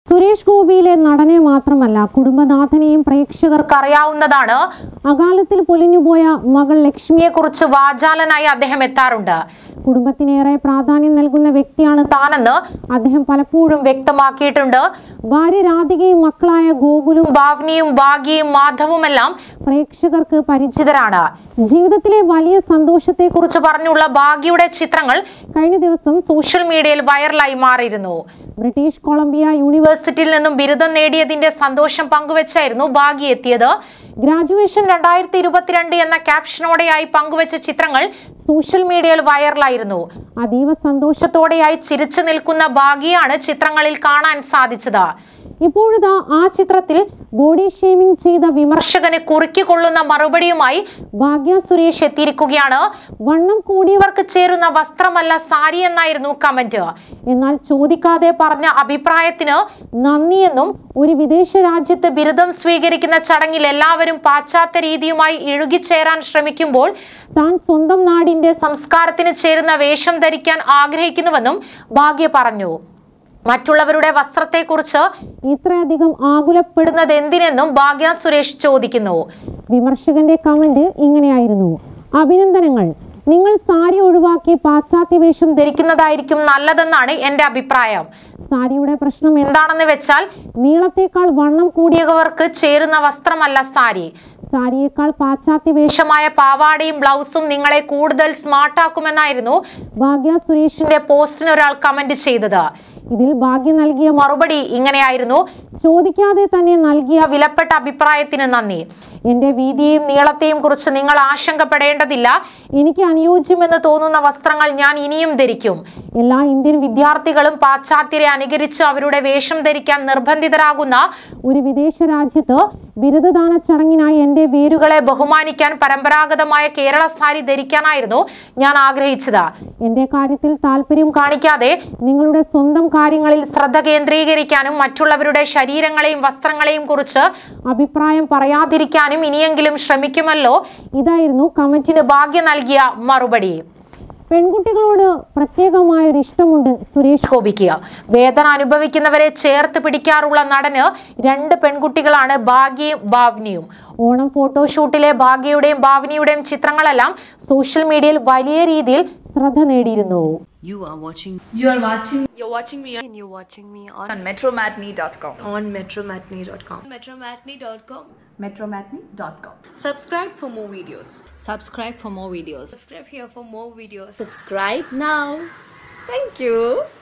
സുരേഷ് ഗോപിയിലെ നടനെ മാത്രമല്ല കുടുംബനാഥനെയും പ്രേക്ഷകർക്ക് അറിയാവുന്നതാണ് അകാലത്തിൽ പൊലിഞ്ഞുപോയ മകൾ ലക്ഷ്മിയെക്കുറിച്ച് വാചാലനായി അദ്ദേഹം എത്താറുണ്ട് കുടുംബത്തിനേറെ പ്രാധാന്യം നൽകുന്ന വ്യക്തിയാണ് താനെന്ന് അദ്ദേഹം പലപ്പോഴും വ്യക്തമാക്കിയിട്ടുണ്ട് ഭാര്യ രാധികയും മക്കളായ ഗോകുലും ഭാവ്നിയും ഭാഗ്യയും മാധവുമെല്ലാം പ്രേക്ഷകർക്ക് പരിചിതരാണ് ജീവിതത്തിലെ വലിയ സന്തോഷത്തെക്കുറിച്ച് പറഞ്ഞുള്ള ഭാഗ്യയുടെ ചിത്രങ്ങൾ കഴിഞ്ഞ ദിവസം സോഷ്യൽ മീഡിയയിൽ വൈറലായി മാറിയിരുന്നു ബ്രിട്ടീഷ് കൊളംബിയ യൂണിവേഴ്സിറ്റിയിൽ നിന്നും ബിരുദം നേടിയതിന്റെ സന്തോഷം പങ്കുവച്ചായിരുന്നു ഭാഗ്യ എത്തിയത് ഗ്രാജുവേഷൻ രണ്ടായിരത്തി ഇരുപത്തിരണ്ട് എന്ന ക്യാപ്ഷനോടെയായി പങ്കുവച്ച ചിത്രങ്ങൾ സോഷ്യൽ മീഡിയയിൽ വൈറലായിരുന്നു അതീവ സന്തോഷത്തോടെയായി ചിരിച്ചു നിൽക്കുന്ന ഭാഗ്യയാണ് ചിത്രങ്ങളിൽ കാണാൻ സാധിച്ചത് ഇപ്പോഴിതാ ആ ചിത്രത്തിൽ ബോഡി ഷേമിംഗ് ചെയ്ത വിമർശകന് കുറുക്കിക്കൊള്ളുന്ന മറുപടിയുമായി ഭാഗ്യ സുരേഷ് എത്തിയിരിക്കുകയാണ് വണ്ണം കൂടിയവർക്ക് ചേരുന്ന വസ്ത്രമല്ല സാരി എന്നായിരുന്നു കമന്റ് എന്നാൽ ചോദിക്കാതെ പറഞ്ഞ അഭിപ്രായത്തിന് നന്ദിയെന്നും ഒരു വിദേശ രാജ്യത്ത് ബിരുദം സ്വീകരിക്കുന്ന ചടങ്ങിൽ എല്ലാവരും പാശ്ചാത്യ രീതിയുമായി ഇഴുകിച്ചേരാൻ ശ്രമിക്കുമ്പോൾ താൻ സ്വന്തം നാടിന്റെ സംസ്കാരത്തിന് ചേരുന്ന വേഷം ധരിക്കാൻ ആഗ്രഹിക്കുന്നുവെന്നും ഭാഗ്യ പറഞ്ഞു മറ്റുള്ളവരുടെ വസ്ത്രത്തെക്കുറിച്ച് ഇത്രയധികം ആകുലപ്പെടുന്നത് എന്തിനെന്നും ഭാഗ്യ സുരേഷ് ചോദിക്കുന്നു വിമർശകന്റെ കമന്റ് ഇങ്ങനെയായിരുന്നു അഭിനന്ദനങ്ങൾ നിങ്ങൾ സാരി ഒഴിവാക്കി പാശ്ചാത്യ വേഷം ധരിക്കുന്നതായിരിക്കും നല്ലതെന്നാണ് എന്റെ അഭിപ്രായം സാരിയുടെ പ്രശ്നം എന്താണെന്ന് വെച്ചാൽ നീളത്തേക്കാൾ വണ്ണം കൂടിയവർക്ക് ചേരുന്ന വസ്ത്രമല്ല സാരി സാരിയേക്കാൾ പാശ്ചാത്യ വേഷമായ പാവാടയും ബ്ലൗസും നിങ്ങളെ കൂടുതൽ സ്മാർട്ടാക്കുമെന്നായിരുന്നു ഭാഗ്യ സുരേഷിന്റെ പോസ്റ്റിന് ഒരാൾ കമന്റ് ചെയ്തത് ഇതിൽ ഭാഗ്യ നൽകിയ മറുപടി ഇങ്ങനെയായിരുന്നു ചോദിക്കാതെ തന്നെ നൽകിയ വിലപ്പെട്ട അഭിപ്രായത്തിന് നന്ദി എന്റെ വീതിയെയും നീളത്തെയും കുറിച്ച് നിങ്ങൾ ആശങ്കപ്പെടേണ്ടതില്ല എനിക്ക് അനുയോജ്യമെന്ന് തോന്നുന്ന വസ്ത്രങ്ങൾ ഞാൻ ഇനിയും ധരിക്കും എല്ലാ ഇന്ത്യൻ വിദ്യാർത്ഥികളും പാശ്ചാത്യരെ അനുകരിച്ച് അവരുടെ വേഷം ധരിക്കാൻ നിർബന്ധിതരാകുന്ന ഒരു വിദേശ രാജ്യത്ത് ബിരുദദാന ചടങ്ങിനായി എന്റെ വേരുകളെ ബഹുമാനിക്കാൻ പരമ്പരാഗതമായ കേരള സാരി ധരിക്കാനായിരുന്നു ഞാൻ ആഗ്രഹിച്ചത് എന്റെ കാര്യത്തിൽ താല്പര്യം കാണിക്കാതെ നിങ്ങളുടെ സ്വന്തം കാര്യങ്ങളിൽ ശ്രദ്ധ കേന്ദ്രീകരിക്കാനും മറ്റുള്ളവരുടെ ശരീരങ്ങളെയും വസ്ത്രങ്ങളെയും കുറിച്ച് അഭിപ്രായം പറയാതിരിക്കാനും ഇനിയെങ്കിലും ശ്രമിക്കുമല്ലോ ഇതായിരുന്നു കമന്റിന് ഭാഗ്യ നൽകിയ മറുപടി പെൺകുട്ടികളോട് പ്രത്യേകമായ ഒരു ഇഷ്ടമുണ്ട് സുരേഷ് ഗോപിക്ക് വേദന അനുഭവിക്കുന്നവരെ ചേർത്ത് പിടിക്കാറുള്ള നടന് രണ്ട് പെൺകുട്ടികളാണ് ഭാഗ്യയും ഭാവ്നിയും ഓണം ഫോട്ടോഷൂട്ടിലെ ഭാഗ്യയുടെയും ഭാവ്നിയുടെയും ചിത്രങ്ങളെല്ലാം സോഷ്യൽ മീഡിയയിൽ വലിയ രീതിയിൽ ശ്രദ്ധ നേടിയിരുന്നു You are watching You are watching You're watching me on, and you're watching me on, on metromatney.com. on metromatney.com. metromatney.com. Metromatney.com. Subscribe for more videos. subscribe for more videos. Subscribe here for more videos. Subscribe now. Thank you.